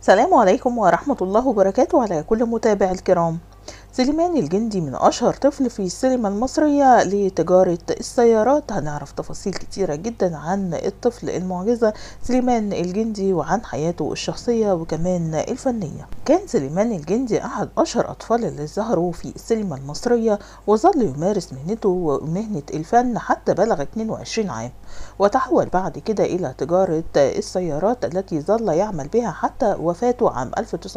السلام عليكم ورحمة الله وبركاته على كل متابع الكرام سليمان الجندي من أشهر طفل في السينما المصرية لتجارة السيارات هنعرف تفاصيل كتيرة جدا عن الطفل المعجزة سليمان الجندي وعن حياته الشخصية وكمان الفنية كان سليمان الجندي أحد أشهر أطفال اللي ظهروا في السينما المصرية وظل يمارس مهنته ومهنة الفن حتى بلغ 22 عام وتحول بعد كده إلى تجارة السيارات التي ظل يعمل بها حتى وفاته عام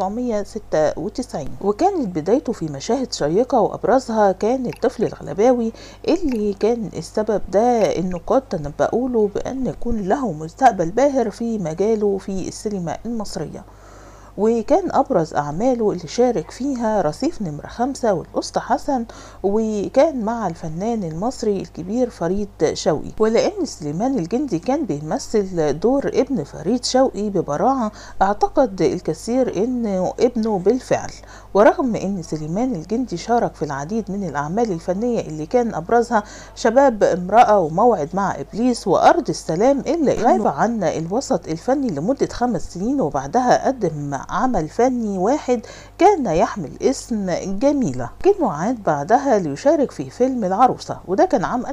1996 وكانت بدايته في مشاهد شيقة وأبرزها كان الطفل الغلباوي اللي كان السبب ده النقاد تنبأوا له بأن يكون له مستقبل باهر في مجاله في السينما المصرية وكان أبرز أعماله اللي شارك فيها رصيف نمرة خمسة والأسطى حسن وكان مع الفنان المصري الكبير فريد شوقي ولأن سليمان الجندي كان بيمثل دور ابن فريد شوقي ببراعة اعتقد الكثير انه ابنه بالفعل ورغم ان سليمان الجندي شارك في العديد من الاعمال الفنية اللي كان ابرزها شباب امرأة وموعد مع ابليس وارض السلام الا غاب عن الوسط الفني لمدة خمس سنين وبعدها قدم عمل فني واحد كان يحمل اسم جميلة كان عاد بعدها ليشارك في فيلم العروسة وده كان عام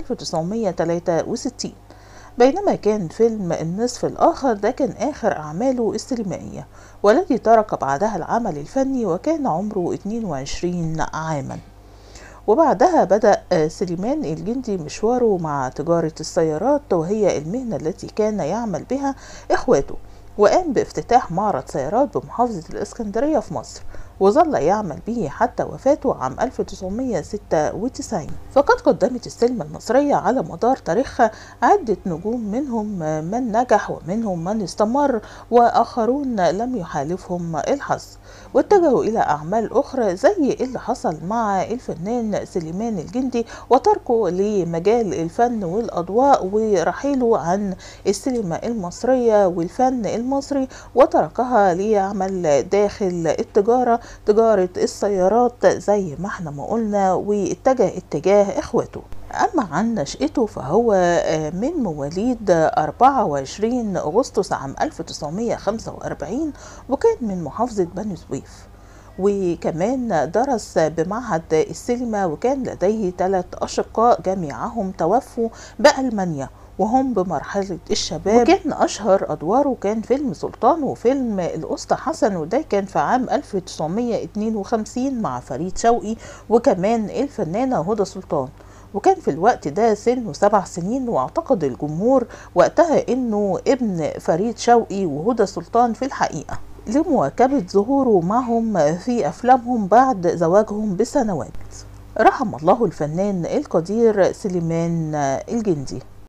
1963 بينما كان فيلم النصف الآخر ده كان آخر أعماله السينمائية والذي ترك بعدها العمل الفني وكان عمره 22 عاما وبعدها بدأ سليمان الجندي مشواره مع تجارة السيارات وهي المهنة التي كان يعمل بها إخواته وقام بافتتاح معرض سيارات بمحافظة الإسكندرية في مصر وظل يعمل به حتى وفاته عام 1996 فقد قدمت السينما المصرية على مدار تاريخها عدة نجوم منهم من نجح ومنهم من استمر وآخرون لم يحالفهم الحظ واتجهوا إلى أعمال أخرى زي اللي حصل مع الفنان سليمان الجندي وتركه لمجال الفن والأضواء ورحيله عن السينما المصرية والفن المصري وتركها ليعمل داخل التجارة تجارة السيارات زي ما احنا ما قلنا واتجه اتجاه اخواته أما عن نشأته فهو من مواليد 24 أغسطس عام 1945 وكان من محافظة بني سويف وكمان درس بمعهد السينما وكان لديه ثلاث أشقاء جميعهم توفوا بألمانيا وهم بمرحلة الشباب وكان أشهر أدواره كان فيلم سلطان وفيلم الأسطى حسن وده كان في عام 1952 مع فريد شوقي وكمان الفنانة هدى سلطان وكان في الوقت ده سنه سبع سنين واعتقد الجمهور وقتها انه ابن فريد شوقي وهدى سلطان في الحقيقة لمواكبة ظهوره معهم في أفلامهم بعد زواجهم بسنوات رحم الله الفنان القدير سليمان الجندي